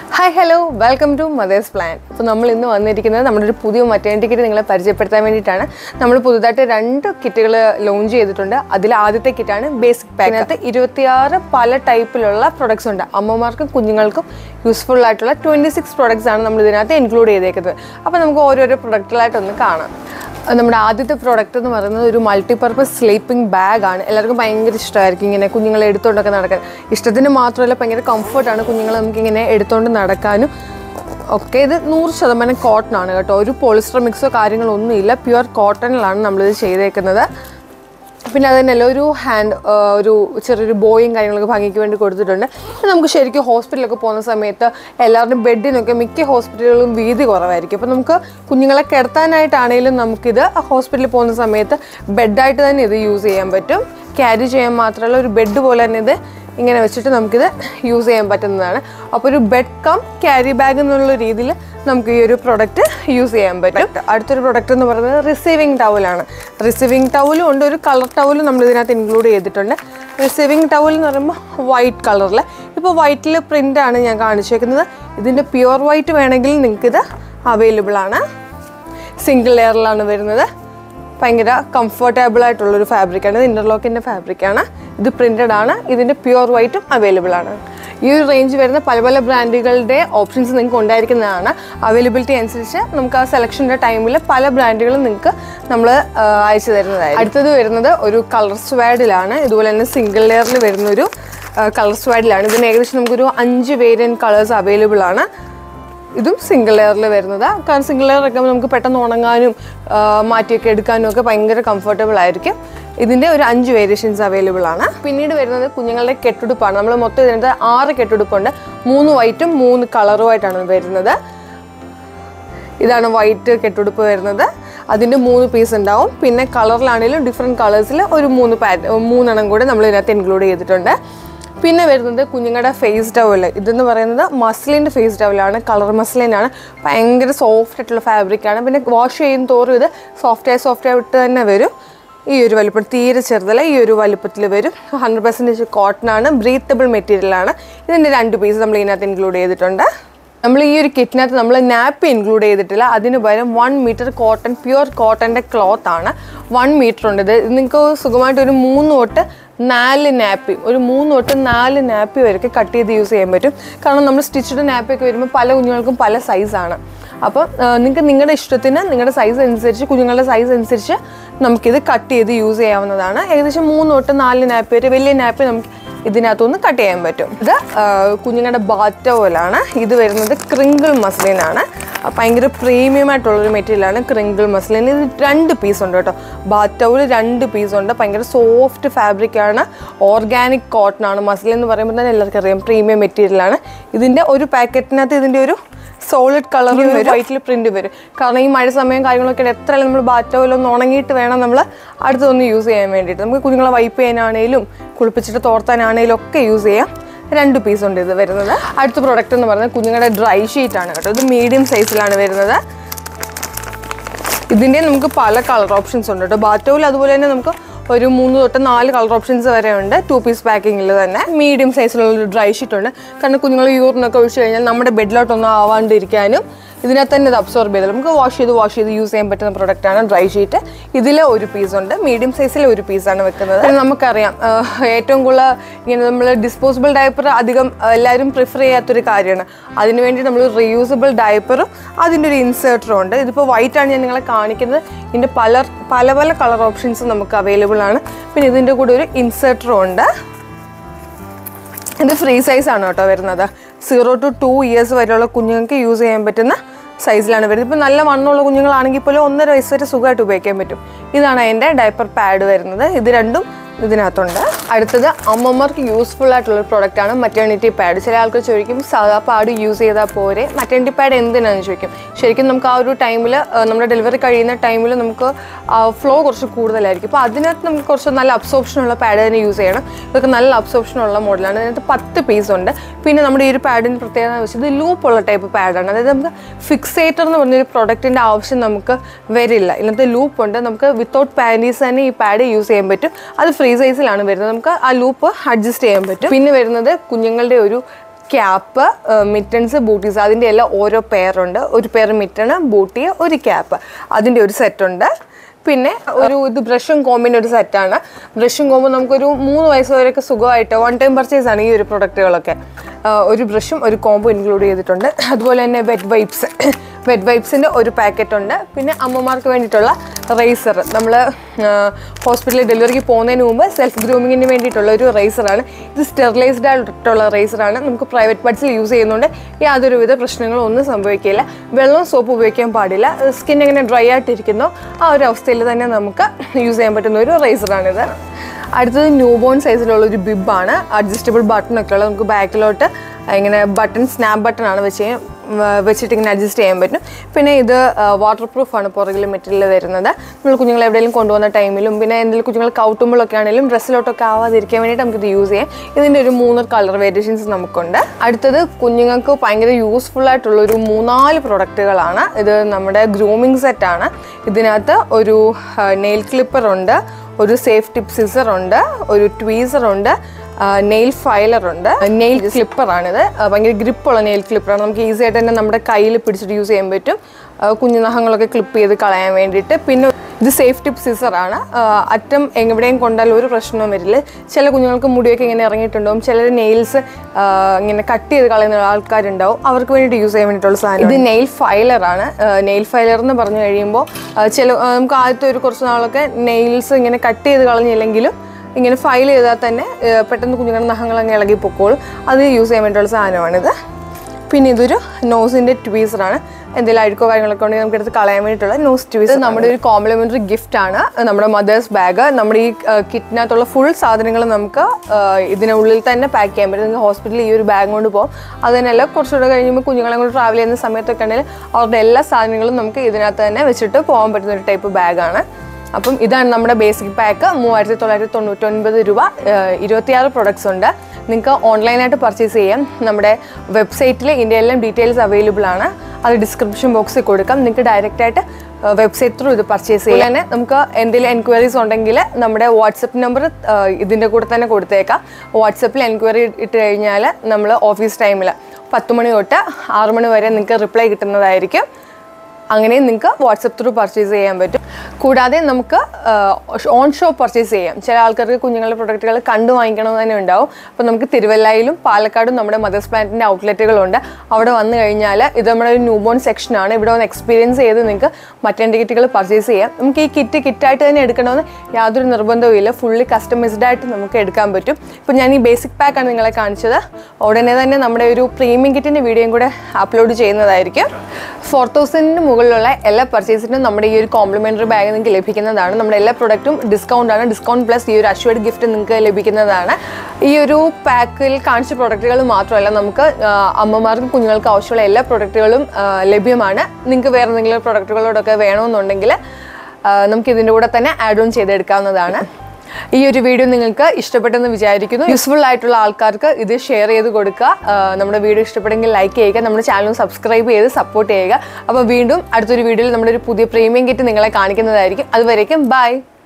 hi hello welcome to Mother's Plan അപ്പോൾ നമ്മൾ ഇന്ന് വന്നിരിക്കുന്നത് നമ്മുടെ ഒരു പുതിയ മറ്റേണിറ്റി കിറ്റ് നിങ്ങളെ പരിചയപ്പെടുത്താൻ വേണ്ടിയിട്ടാണ് നമ്മൾ പുതുതായിട്ട് രണ്ട് കിറ്റുകൾ ലോഞ്ച് ചെയ്തിട്ടുണ്ട് അതിൽ ആദ്യത്തെ കിറ്റാണ് ബേസിക് പാക്ക് അതിനകത്ത് ഇരുപത്തിയാറ് പല ടൈപ്പിലുള്ള പ്രൊഡക്ട്സ് ഉണ്ട് അമ്മമാർക്കും കുഞ്ഞുങ്ങൾക്കും യൂസ്ഫുൾ ആയിട്ടുള്ള ട്വൻറ്റി സിക്സ് പ്രൊഡക്ട്സ് ആണ് നമ്മൾ ഇതിനകത്ത് ഇൻക്ലൂഡ് ചെയ്തേക്കുന്നത് അപ്പോൾ നമുക്ക് ഓരോരോ പ്രൊഡക്റ്റുകളായിട്ടൊന്ന് കാണാം അത് നമ്മുടെ ആദ്യത്തെ പ്രോഡക്റ്റ് എന്ന് പറയുന്നത് ഒരു മൾട്ടിപർപ്പസ് സ്ലീപ്പിംഗ് ബാഗ് ആണ് എല്ലാവർക്കും ഭയങ്കര ഇഷ്ടമായിരിക്കും ഇങ്ങനെ കുഞ്ഞുങ്ങളെ എടുത്തുകൊണ്ടൊക്കെ നടക്കാൻ ഇഷ്ടത്തിന് മാത്രമല്ല ഭയങ്കര കംഫർട്ടാണ് കുഞ്ഞുങ്ങളെ നമുക്കിങ്ങനെ എടുത്തുകൊണ്ട് നടക്കാനും ഒക്കെ ഇത് നൂറ് ശതമാനം കോട്ടൺ ആണ് കേട്ടോ ഒരു പോളിസ്റ്റർ മിക്സോ കാര്യങ്ങളോ ഒന്നുമില്ല പ്യുവർ കോട്ടണിലാണ് നമ്മളിത് ചെയ്തേക്കുന്നത് പിന്നെ അത് തന്നെയല്ല ഒരു ഹാൻഡ് ഒരു ചെറിയൊരു ബോയും കാര്യങ്ങളൊക്കെ ഭംഗിക്ക് വേണ്ടി കൊടുത്തിട്ടുണ്ട് ഇത് നമുക്ക് ശരിക്കും ഹോസ്പിറ്റലൊക്കെ പോകുന്ന സമയത്ത് എല്ലാവരുടെയും ബെഡിനൊക്കെ മിക്ക ഹോസ്പിറ്റലുകളും വീതി കുറവായിരിക്കും അപ്പോൾ നമുക്ക് കുഞ്ഞുങ്ങളെ കിടത്താനായിട്ടാണെങ്കിലും നമുക്കിത് ഹോസ്പിറ്റലിൽ പോകുന്ന സമയത്ത് ബെഡായിട്ട് തന്നെ ഇത് യൂസ് ചെയ്യാൻ പറ്റും ക്യാരി ചെയ്യാൻ മാത്രമല്ല ഒരു ബെഡ് പോലെ തന്നെ ഇത് ഇങ്ങനെ വെച്ചിട്ട് നമുക്കിത് യൂസ് ചെയ്യാൻ പറ്റുന്നതാണ് അപ്പോൾ ഒരു ബെഡ് കം ക്യാരി ബാഗ് എന്നുള്ള രീതിയിൽ നമുക്ക് ഈ ഒരു പ്രൊഡക്റ്റ് യൂസ് ചെയ്യാൻ പറ്റും അടുത്തൊരു പ്രൊഡക്റ്റ് എന്ന് പറയുന്നത് റിസീവിങ് ടവലാണ് റിസീവിങ് ടവലും ഉണ്ട് ഒരു കളർ ടവലും നമ്മൾ ഇതിനകത്ത് ഇൻക്ലൂഡ് ചെയ്തിട്ടുണ്ട് റിസീവിങ് ടവൽ എന്ന് പറയുമ്പോൾ വൈറ്റ് കളറിൽ ഇപ്പോൾ വൈറ്റിൽ പ്രിൻ്റാണ് ഞാൻ കാണിച്ചേക്കുന്നത് ഇതിൻ്റെ പ്യുവർ വൈറ്റ് വേണമെങ്കിൽ നിങ്ങൾക്കിത് അവൈലബിൾ ആണ് സിംഗിൾ ലെയറിലാണ് വരുന്നത് ഭയങ്കര കംഫർട്ടബിൾ ആയിട്ടുള്ളൊരു ഫാബ്രിക്കാണ് ഇത് ഇൻ്റർലോക്കിൻ്റെ ഫാബ്രിക്കാണ് ഇത് പ്രിൻറ്റഡ് ആണ് ഇതിൻ്റെ പ്യുവർ വൈറ്റും അവൈലബിൾ ആണ് ഈ ഒരു റേഞ്ച് വരുന്ന പല പല ബ്രാൻഡുകളുടെ ഓപ്ഷൻസ് നിങ്ങൾക്ക് ഉണ്ടായിരിക്കുന്നതാണ് അവൈലബിലിറ്റി അനുസരിച്ച് നമുക്ക് ആ സെലക്ഷൻ്റെ ടൈമിൽ പല ബ്രാൻഡുകളും നിങ്ങൾക്ക് നമ്മൾ അയച്ചു തരുന്നതായിരിക്കും അടുത്തത് വരുന്നത് ഒരു കളർ സ്വാഡിലാണ് ഇതുപോലെ തന്നെ സിംഗിൾ ലെയറിൽ വരുന്നൊരു കളർ സ്വാഡിലാണ് ഇതിന് ഏകദേശം നമുക്കൊരു അഞ്ച് വേരിയൻ കളേഴ്സ് അവൈലബിൾ ആണ് ഇതും സിംഗിൾ ലെയറിൽ വരുന്നത് കാരണം സിംഗിൾ ലെയർ ഒക്കെ നമുക്ക് പെട്ടെന്ന് ഉണങ്ങാനും ആ, മാറ്റിയൊക്കെ എടുക്കാനും ഒക്കെ ഭയങ്കര കംഫർട്ടബിൾ ആയിരിക്കും ഇതിൻ്റെ ഒരു അഞ്ച് വേരിയേഷൻസ് അവൈലബിൾ ആണ് പിന്നീട് വരുന്നത് കുഞ്ഞുങ്ങളുടെ കെട്ടുടുപ്പാണ് നമ്മൾ മൊത്തം ഇതിനകത്ത് ആറ് കെട്ടുടുപ്പുണ്ട് മൂന്ന് വൈറ്റും മൂന്ന് കളറുമായിട്ടാണ് വരുന്നത് ഇതാണ് വൈറ്റ് കെട്ടുടുപ്പ് വരുന്നത് അതിൻ്റെ മൂന്ന് പീസ് ഉണ്ടാവും പിന്നെ കളറിലാണെങ്കിലും ഡിഫറെൻറ്റ് കളേഴ്സിൽ ഒരു മൂന്ന് പാറ്റ് മൂന്നെണ്ണം കൂടെ നമ്മൾ ഇതിനകത്ത് ഇൻക്ലൂഡ് ചെയ്തിട്ടുണ്ട് പിന്നെ വരുന്നത് കുഞ്ഞുങ്ങളുടെ ഫേസ് ടവൽ ഇതെന്ന് പറയുന്നത് മസ്ലിൻ്റെ ഫേസ് ടവലാണ് കളർ മസ്ലിനാണ് ഭയങ്കര സോഫ്റ്റ് ആയിട്ടുള്ള ഫാബ്രിക്കാണ് പിന്നെ വാഷ് ചെയ്യും തോറും ഇത് സോഫ്റ്റ് ആയി സോഫ്റ്റ് ആയിട്ട് തന്നെ വരും ഈ ഒരു വലിപ്പം തീരെ ചെറുതല്ല ഈ ഒരു വലിപ്പത്തിൽ വരും ഹൺഡ്രഡ് പെർസെൻറ്റേജ് കോട്ടൺ ആണ് ബ്രീത്തബിൾ മെറ്റീരിയലാണ് ഇതിൻ്റെ രണ്ട് പീസ് നമ്മൾ ഇതിനകത്ത് ഇൻക്ലൂഡ് ചെയ്തിട്ടുണ്ട് നമ്മൾ ഈ ഒരു കിറ്റിനകത്ത് നമ്മൾ നാപ്പ് ഇൻക്ലൂഡ് ചെയ്തിട്ടില്ല അതിന് പകരം വൺ മീറ്റർ കോട്ടൺ പ്യുവർ കോട്ടൻ്റെ ക്ലോത്ത് ആണ് വൺ മീറ്റർ ഉണ്ട് ഇത് നിങ്ങൾക്ക് സുഖമായിട്ട് ഒരു മൂന്ന് തൊട്ട് നാല് നാപ്പി ഒരു മൂന്ന് തൊട്ട് നാല് നാപ്പി വരെ കട്ട് ചെയ്ത് യൂസ് ചെയ്യാൻ പറ്റും കാരണം നമ്മൾ സ്റ്റിച്ചഡ് നാപ്പി ഒക്കെ വരുമ്പോൾ പല കുഞ്ഞുങ്ങൾക്കും പല സൈസാണ് അപ്പം നിങ്ങൾക്ക് നിങ്ങളുടെ ഇഷ്ടത്തിന് നിങ്ങളുടെ സൈസ് അനുസരിച്ച് കുഞ്ഞുങ്ങളുടെ സൈസ് അനുസരിച്ച് നമുക്കിത് കട്ട് ചെയ്ത് യൂസ് ചെയ്യാവുന്നതാണ് ഏകദേശം മൂന്ന് തൊട്ട് നാല് നാപ്പി വരെ വലിയ നാപ്പി നമുക്ക് ഇതിനകത്തുനിന്ന് കട്ട് ചെയ്യാൻ പറ്റും ഇത് ആ, കുഞ്ഞുങ്ങളുടെ ബാറ്റോലാണ് ഇത് വരുന്നത് ക്രിങ്കിൾ മസ്ലിനാണ് ഭയങ്കര പ്രീമിയം ആയിട്ടുള്ളൊരു മെറ്റീരിയലാണ് ക്രിങ്കിൾ മസ്ലിൻ ഇത് രണ്ട് പീസ് ഉണ്ട് കേട്ടോ ബാറ്റോയിൽ രണ്ട് പീസ് ഉണ്ട് ഭയങ്കര സോഫ്റ്റ് ഫാബ്രിക്കാണ് ഓർഗാനിക് കോട്ടൺ ആണ് മസ്ലിൻ എന്ന് പറയുമ്പോൾ തന്നെ എല്ലാവർക്കും അറിയാം പ്രീമിയം മെറ്റീരിയലാണ് ഇതിൻ്റെ ഒരു പാക്കറ്റിനകത്ത് ഇതിൻ്റെ ഒരു സോളിഡ് കളറിൽ വൈറ്റിൽ പ്രിന്റ് വരും കാരണം ഈ മഴ സമയം കാര്യങ്ങളൊക്കെ ആയിട്ട് എത്ര നമ്മൾ ബാറ്റോയിലൊന്ന് ഉണങ്ങിയിട്ട് വേണം നമ്മൾ അടുത്തൊന്ന് യൂസ് ചെയ്യാൻ വേണ്ടിയിട്ട് നമുക്ക് കുഞ്ഞുങ്ങളെ വൈപ്പ് ചെയ്യാനാണേലും കുളിപ്പിച്ചിട്ട് തോർത്താനാണേലും ഒക്കെ യൂസ് ചെയ്യാം രണ്ട് പീസ് ഉണ്ട് ഇത് വരുന്നത് അടുത്ത പ്രോഡക്റ്റ് എന്ന് പറയുന്നത് കുഞ്ഞുങ്ങളുടെ ഡ്രൈ ഷീറ്റ് ആണ് കേട്ടോ ഇത് മീഡിയം സൈസിലാണ് വരുന്നത് ഇതിൻ്റെ നമുക്ക് പല കളർ ഓപ്ഷൻസ് ഉണ്ട് കേട്ടോ ബാറ്റോയിൽ അതുപോലെ തന്നെ നമുക്ക് ഒരു മൂന്ന് തൊട്ട് നാല് കളർ ഓപ്ഷൻസ് വരെ ഉണ്ട് ടു പീസ് പാക്കിങ്ങിൽ തന്നെ മീഡിയം സൈസിലുള്ള ഒരു ഡ്രൈ ഷീറ്റ് ഉണ്ട് കാരണം കുഞ്ഞുങ്ങൾ യൂറിനൊക്കെ ഒഴിച്ച് കഴിഞ്ഞാൽ നമ്മുടെ ബെഡിലോട്ടൊന്നും ആവാണ്ടിരിക്കാനും ഇതിനകത്ത് തന്നെ ഇത് അബ്സോർബ് ചെയ്ത് നമുക്ക് വാഷ് ചെയ്ത് വാഷ് ചെയ്ത് യൂസ് ചെയ്യാൻ പറ്റുന്ന product ആണ് ഡ്രൈ ഷീറ്റ് ഇതിൽ ഒരു പീസ് ഉണ്ട് മീഡിയം സൈസിൽ ഒരു പീസാണ് വെക്കുന്നത് പിന്നെ നമുക്കറിയാം ആഹ് ഏറ്റവും കൂടുതൽ ഇങ്ങനെ നമ്മൾ ഡിസ്പോസിബിൾ ഡയപ്പർ അധികം ആഹ് എല്ലാവരും പ്രിഫർ ചെയ്യാത്തൊരു കാര്യമാണ് അതിന് വേണ്ടി നമ്മൾ റീയൂസബിൾ ഡയപ്പറും അതിൻ്റെ ഒരു ഇൻസേർട്ടറും ഉണ്ട് ഇതിപ്പോൾ വൈറ്റ് ആണ് ഞാൻ നിങ്ങളെ കാണിക്കുന്നത് ഇതിൻ്റെ പല പല പല കളർ ഓപ്ഷൻസ് നമുക്ക് അവൈലബിൾ ആണ് പിന്നെ ഇതിൻ്റെ കൂടെ ഒരു ഇൻസേർട്ടറും ഉണ്ട് ഇത് ഫ്രീ സൈസ് ആണ് കേട്ടോ വരുന്നത് സീറോ ടു ടു ഇയേഴ്സ് വരെയുള്ള കുഞ്ഞുങ്ങൾക്ക് യൂസ് ചെയ്യാൻ പറ്റുന്ന സൈസിലാണ് വരുന്നത് ഇപ്പോൾ നല്ല വണ്ണമുള്ള കുഞ്ഞുങ്ങളാണെങ്കിൽ പോലും ഒന്നര വയസ്സ് വരെ സുഖമായിട്ട് ഉപയോഗിക്കാൻ പറ്റും ഇതാണ് അതിൻ്റെ ഡയപ്പർ പാഡ് വരുന്നത് ഇത് രണ്ടും ഇതിനകത്തുണ്ട് അടുത്തത് അമ്മമാർക്ക് യൂസ്ഫുൾ ആയിട്ടുള്ള ഒരു പ്രോഡക്റ്റ് ആണ് മറ്റേണിറ്റി പാഡ് ചില ആൾക്കാർ ചോദിക്കും സാധാ പാഡ് യൂസ് ചെയ്താൽ പോരെ മറ്റേണിറ്റി പാഡ് എന്തിനാണെന്ന് ചോദിക്കും ശരിക്കും നമുക്ക് ആ ഒരു ടൈമിൽ നമ്മുടെ ഡെലിവറി കഴിയുന്ന ടൈമിൽ നമുക്ക് ഫ്ലോ കുറച്ച് കൂടുതലായിരിക്കും അപ്പോൾ അതിനകത്ത് നമുക്ക് കുറച്ച് നല്ല അബ്സോർപ്ഷൻ ഉള്ള പാഡ് തന്നെ യൂസ് ചെയ്യണം ഇതൊക്കെ നല്ല അബ്സോർപ്ഷൻ ഉള്ള മോഡലാണ് ഇതിനകത്ത് പത്ത് പീസ് ഉണ്ട് പിന്നെ നമ്മുടെ ഈ ഒരു പാഡിന് പ്രത്യേകത എന്ന് വെച്ചാൽ ഇത് ലൂപ്പ് ഉള്ള ടൈപ്പ് പാഡാണ് അതായത് നമുക്ക് ഫിക്സേറ്റർ എന്ന് പറഞ്ഞൊരു പ്രൊഡക്റ്റിൻ്റെ ആവശ്യം നമുക്ക് വരില്ല ഇന്നത്തെ ലൂപ്പ് ഉണ്ട് നമുക്ക് വിത്തൗട്ട് പാൻറ്റീസ് തന്നെ ഈ പാഡ് യൂസ് ചെയ്യാൻ പറ്റും അത് ഫ്രീ സൈസിലാണ് വരുന്നത് നമുക്ക് ആ ലൂപ്പ് അഡ്ജസ്റ്റ് ചെയ്യാൻ പറ്റും പിന്നെ വരുന്നത് കുഞ്ഞുങ്ങളുടെ ഒരു ക്യാപ്പ് മിറ്റൻസ് ബൂട്ടീസ് അതിൻ്റെ എല്ലാം ഓരോ പെയറുണ്ട് ഒരു പെയർ മിറ്റണ് ബൂട്ടി ഒരു ക്യാപ്പ് അതിൻ്റെ ഒരു സെറ്റുണ്ട് പിന്നെ ഒരു ഇത് ബ്രഷും കോമ്പിൻ്റെ ഒരു സെറ്റാണ് ബ്രഷും കോമ്പും നമുക്കൊരു മൂന്ന് വയസ്സ് വരെയൊക്കെ സുഖമായിട്ട് വൺ ടൈം പർച്ചേസ് ആണ് ഈ ഒരു പ്രൊഡക്റ്റുകളൊക്കെ ഒരു ബ്രഷും ഒരു കോമ്പും ഇൻക്ലൂഡ് ചെയ്തിട്ടുണ്ട് അതുപോലെ തന്നെ വെറ്റ് വൈപ്സ് വെറ്റ് വൈപ്സിൻ്റെ ഒരു പാക്കറ്റ് ഉണ്ട് പിന്നെ അമ്മമാർക്ക് വേണ്ടിയിട്ടുള്ള റേസർ നമ്മൾ ഹോസ്പിറ്റലിൽ ഡെലിവറിക്ക് പോകുന്നതിന് മുമ്പ് സെൽഫ് ഗ്രൂമിങ്ങിന് വേണ്ടിയിട്ടുള്ള ഒരു റേസറാണ് ഇത് സ്റ്റെറിലൈസ്ഡ് ആയിട്ടുള്ള റേസറാണ് നമുക്ക് പ്രൈവറ്റ് പാർട്സിൽ യൂസ് ചെയ്യുന്നതുകൊണ്ട് യാതൊരുവിധ പ്രശ്നങ്ങളും ഒന്നും സംഭവിക്കില്ല വെള്ളവും സോപ്പ് ഉപയോഗിക്കാൻ പാടില്ല സ്കിൻ എങ്ങനെ ഡ്രൈ ആയിട്ടിരിക്കുന്നോ ആ ഒരു അവസ്ഥയിൽ തന്നെ നമുക്ക് യൂസ് ചെയ്യാൻ പറ്റുന്ന ഒരു റേസറാണിത് അടുത്തത് ന്യൂ ബോൺ സൈസിലുള്ള ഒരു ബിബാണ് അഡ്ജസ്റ്റബിൾ ബട്ടൺ ഒക്കെ ഉള്ളത് നമുക്ക് ബാക്കിലോട്ട് ഇങ്ങനെ ബട്ടൺ സ്നാപ്പ് ബട്ടൺ ആണ് വെച്ച് വെച്ചിട്ട് ഇങ്ങനെ അഡ്ജസ്റ്റ് ചെയ്യാൻ പറ്റും പിന്നെ ഇത് വാട്ടർ പ്രൂഫ് ആണ് പുറകിൽ മെറ്റീരിയൽ വരുന്നത് നമ്മൾ കുഞ്ഞുങ്ങളെ എവിടെയെങ്കിലും കൊണ്ടുപോകുന്ന ടൈമിലും പിന്നെ എന്തെങ്കിലും കുഞ്ഞുങ്ങൾ കൗട്ടുമ്പോഴൊക്കെ ആണെങ്കിലും ഡ്രസ്സിലോട്ടൊക്കെ ആവാതിരിക്കാൻ വേണ്ടിയിട്ട് നമുക്കിത് യൂസ് ചെയ്യാം ഇതിൻ്റെ ഒരു മൂന്ന് കളർ വേരിയേഷൻസ് നമുക്കുണ്ട് അടുത്തത് കുഞ്ഞുങ്ങൾക്ക് ഭയങ്കര യൂസ്ഫുൾ ആയിട്ടുള്ള ഒരു മൂന്നാല് പ്രൊഡക്റ്റുകളാണ് ഇത് നമ്മുടെ ഗ്രൂമിങ് സെറ്റാണ് ഇതിനകത്ത് ഒരു നെയിൽ ക്ലിപ്പർ ഉണ്ട് ഒരു സേഫ് ടിപ്പ് സിസർ ഉണ്ട് ഒരു ട്വീസർ ഉണ്ട് നെയിൽ ഫൈലർ ഉണ്ട് നെയിൽ ക്ലിപ്പറാണിത് ഭയങ്കര ഗ്രിപ്പുള്ള നെയിൽ ക്ലിപ്പറാണ് നമുക്ക് ഈസി ആയിട്ട് തന്നെ നമ്മുടെ കയ്യിൽ പിടിച്ചിട്ട് യൂസ് ചെയ്യാൻ പറ്റും ആ, കുഞ്ഞു നഖങ്ങളൊക്കെ ക്ലിപ്പ് ചെയ്ത് കളയാൻ വേണ്ടിയിട്ട് പിന്നെ ഇത് സേഫ് ടിപ്പ് സിസറാണ് അറ്റം എവിടെയും കൊണ്ടാൽ ഒരു പ്രശ്നവും വരില്ല ചില കുഞ്ഞുങ്ങൾക്ക് മുടിയൊക്കെ ഇങ്ങനെ ഇറങ്ങിയിട്ടുണ്ടാവും ചിലർ നെയിൽസ് ഇങ്ങനെ കട്ട് ചെയ്ത് കളയുന്ന ആൾക്കാരുണ്ടാവും അവർക്ക് വേണ്ടിയിട്ട് യൂസ് ചെയ്യാൻ വേണ്ടിയിട്ടുള്ള സാധനം ഇത് നെയിൽ ഫൈലറാണ് നെയിൽ ഫൈലർ എന്ന് പറഞ്ഞു കഴിയുമ്പോൾ ആ, ചില ആ, നമുക്ക് ആദ്യത്തെ ഒരു കുറച്ച് നാളൊക്കെ നെയിൽസ് ഇങ്ങനെ കട്ട് ചെയ്ത് കളഞ്ഞില്ലെങ്കിലും ഇങ്ങനെ ഫയൽ ചെയ്താൽ തന്നെ ഏഹ്, പെട്ടെന്ന് കുഞ്ഞുങ്ങളുടെ നഖങ്ങൾ അങ്ങ് ഇളകി പൊക്കോളും അത് യൂസ് ചെയ്യാൻ വേണ്ടിയുള്ള സാധനമാണിത് പിന്നെ ഇതൊരു നോസിൻ്റെ ട്വീസറാണ് എന്തെങ്കിലും അഴുക്കോ കാര്യങ്ങളൊക്കെ ഉണ്ടെങ്കിൽ നമുക്ക് എടുത്ത് കളയാൻ വേണ്ടിയിട്ടുള്ള നോസ് ട്വീസർ നമ്മുടെ ഒരു കോംപ്ലിമെൻ്ററി ഗിഫ്റ്റ് ആണ് നമ്മുടെ മദേഴ്സ് ബാഗ് നമ്മുടെ ഈ കിറ്റിനകത്തുള്ള ഫുൾ സാധനങ്ങൾ നമുക്ക് ഏഹ്, ഇതിനുള്ളിൽ തന്നെ പാക്ക് ചെയ്യാൻ പറ്റും നിങ്ങൾക്ക് ഹോസ്പിറ്റലിൽ ഈ ഒരു ബാഗ് കൊണ്ട് പോകും അത് തന്നെയല്ല കുറച്ചുകൂടെ കഴിയുമ്പോൾ കുഞ്ഞുങ്ങളെ കൊണ്ട് ട്രാവൽ ചെയ്യുന്ന സമയത്തൊക്കെ ഉണ്ടെങ്കിൽ അവരുടെ എല്ലാ സാധനങ്ങളും നമുക്ക് ഇതിനകത്ത് തന്നെ വെച്ചിട്ട് പോകാൻ പറ്റുന്ന ഒരു ടൈപ്പ് ബാഗാണ് അപ്പം ഇതാണ് നമ്മുടെ ബേസിക് പാക്ക് മൂവായിരത്തി തൊള്ളായിരത്തി തൊണ്ണൂറ്റൊൻപത് രൂപ ഏഹ് ഇരുപത്തിയാറ് പ്രൊഡക്ട്സ് ഉണ്ട് നിങ്ങൾക്ക് ഓൺലൈനായിട്ട് പർച്ചേസ് ചെയ്യാം നമ്മുടെ വെബ്സൈറ്റിൽ ഇതിൻ്റെ എല്ലാം ഡീറ്റെയിൽസ് അവൈലബിൾ ആണ് അത് ഡിസ്ക്രിപ്ഷൻ ബോക്സിൽ കൊടുക്കാം നിങ്ങൾക്ക് ഡയറക്റ്റായിട്ട് വെബ്സൈറ്റ് ത്രൂ ഇത് പർച്ചേസ് ചെയ്യാം തന്നെ നമുക്ക് എന്തെങ്കിലും എൻക്വയറീസ് ഉണ്ടെങ്കിൽ നമ്മുടെ വാട്സപ്പ് നമ്പർ ഇതിൻ്റെ കൂടെ തന്നെ കൊടുത്തേക്കാം വാട്സപ്പിൽ എൻക്വയറി ഇട്ട് കഴിഞ്ഞാൽ നമ്മൾ ഓഫീസ് ടൈമിൽ പത്ത് മണി തൊട്ട് ആറ് മണി വരെ നിങ്ങൾക്ക് റിപ്ലൈ കിട്ടുന്നതായിരിക്കും അങ്ങനെ നിങ്ങൾക്ക് വാട്സപ്പ് ത്രൂ പർച്ചേസ് ചെയ്യാൻ പറ്റും കൂടാതെ നമുക്ക് ഓൺ ഷോപ്പ് പർച്ചേസ് ചെയ്യാം ചില ആൾക്കാർക്ക് കുഞ്ഞുങ്ങളുടെ പ്രൊഡക്റ്റുകൾ കണ്ടു വാങ്ങിക്കണമെന്ന് തന്നെ ഉണ്ടാവും അപ്പോൾ നമുക്ക് തിരുവല്ലയിലും പാലക്കാടും നമ്മുടെ മദേഴ്സ് പ്ലാന്റിൻ്റെ ഔട്ട്ലെറ്റുകളുണ്ട് അവിടെ വന്നു കഴിഞ്ഞാൽ ഇത് നമ്മുടെ ഒരു ന്യൂബോൺ സെക്ഷനാണ് ഇവിടെ വന്ന് എക്സ്പീരിയൻസ് ചെയ്ത് നിങ്ങൾക്ക് മറ്റേ കിറ്റുകൾ പർച്ചേസ് ചെയ്യാം നമുക്ക് ഈ കിറ്റ് കിറ്റായിട്ട് തന്നെ എടുക്കണമെന്ന് യാതൊരു നിർബന്ധവും ഇല്ല ഫുള്ളി കസ്റ്റമൈസ്ഡ് ആയിട്ട് നമുക്ക് എടുക്കാൻ പറ്റും ഇപ്പോൾ ഞാൻ ഈ ബേസിക് പാക്കാണ് നിങ്ങളെ കാണിച്ചത് ഉടനെ തന്നെ നമ്മുടെ ഒരു പ്രീമിയം കിറ്റിൻ്റെ വീഡിയോയും കൂടെ അപ്ലോഡ് ചെയ്യുന്നതായിരിക്കും ഫോർ തൗസൻഡിന് മുകളിലുള്ള എല്ലാ പർച്ചേസിനും നമ്മുടെ ഈ ഒരു കോംപ്ലിമെൻ്ററി ബാഗ് നിങ്ങൾക്ക് ലഭിക്കുന്നതാണ് നമ്മുടെ എല്ലാ പ്രൊഡക്റ്റും ഡിസ്കൗണ്ട് ആണ് ഡിസ്കൗണ്ട് പ്ലസ് ഈ ഒരു അഷ്വേർഡ് ഗിഫ്റ്റ് നിങ്ങൾക്ക് ലഭിക്കുന്നതാണ് ഈ ഒരു പാക്കിൽ കാണിച്ച പ്രൊഡക്റ്റുകൾ മാത്രമല്ല നമുക്ക് ആ, അമ്മമാർക്കും കുഞ്ഞുങ്ങൾക്ക് ആവശ്യമുള്ള എല്ലാ പ്രൊഡക്റ്റുകളും ആ, ലഭ്യമാണ് നിങ്ങൾക്ക് വേറെ എന്തെങ്കിലും പ്രൊഡക്റ്റുകളോടൊക്കെ വേണമെന്നുണ്ടെങ്കിൽ ആ, നമുക്ക് ഇതിൻ്റെ കൂടെ തന്നെ ആഡ് ഓൺ ചെയ്തെടുക്കാവുന്നതാണ് ഈ ഒരു വീഡിയോ നിങ്ങൾക്ക് ഇഷ്ടപ്പെട്ടെന്ന് വിചാരിക്കുന്നു യൂസ്ഫുൾ ആയിട്ടുള്ള ആൾക്കാർക്ക് ഇത് ഷെയർ ചെയ്ത് കൊടുക്കുക ആ, നമ്മുടെ വീഡിയോ ഇഷ്ടപ്പെട്ടെങ്കിൽ ലൈക്ക് ചെയ്യുക നമ്മുടെ ചാനൽ സബ്സ്ക്രൈബ് ചെയ്ത് സപ്പോർട്ട് ചെയ്യുക അപ്പോൾ വീണ്ടും അടുത്തൊരു വീഡിയോയിൽ നമ്മുടെ ഒരു പുതിയ പ്രീമിയം കിറ്റ് നിങ്ങളെ കാണിക്കുന്നതായിരിക്കും അതുവരേക്കും ബൈ